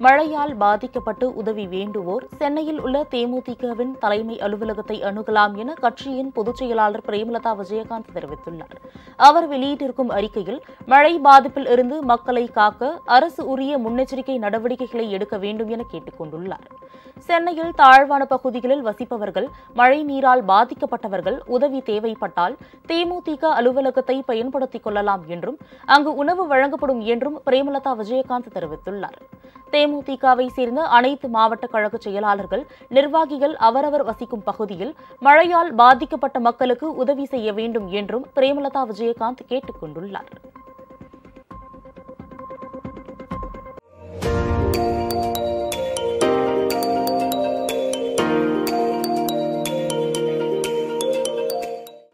மழையால் பாதிக்கப்பட்டு உதவி வேண்டுவோர் சென்னையில் உள்ள தேமுதிகவின் தலைமை அலுவலகத்தை அணுகலாம் என கட்சியின் பொதுச் செயலாளர் பிரேமலதா விஜயகாந்த் தெரிவித்துள்ளார் அவர் வெளியிட்டிருக்கும் அறிக்கையில் மழை பாதிப்பில் இருந்து மக்களை காக்க அரசு உரிய முன்னெச்சரிக்கை நடவடிக்கைகளை எடுக்க வேண்டும் என கேட்டுக் கொண்டுள்ளார் சென்னையில் தாழ்வான பகுதிகளில் வசிப்பவர்கள் மழை நீரால் பாதிக்கப்பட்டவர்கள் உதவி தேவைப்பட்டால் தேமுதிக அலுவலகத்தை பயன்படுத்திக் கொள்ளலாம் என்றும் அங்கு உணவு வழங்கப்படும் என்றும் பிரேமலதா விஜயகாந்த் தெரிவித்துள்ளார் தேமுதிகவை சேர்ந்த அனைத்து மாவட்ட கழக செயலாளர்கள் நிர்வாகிகள் அவரவர் வசிக்கும் பகுதியில் மழையால் பாதிக்கப்பட்ட மக்களுக்கு உதவி செய்ய வேண்டும் என்றும் பிரேமலதா விஜயகாந்த் கேட்டுக் கொண்டுள்ளார்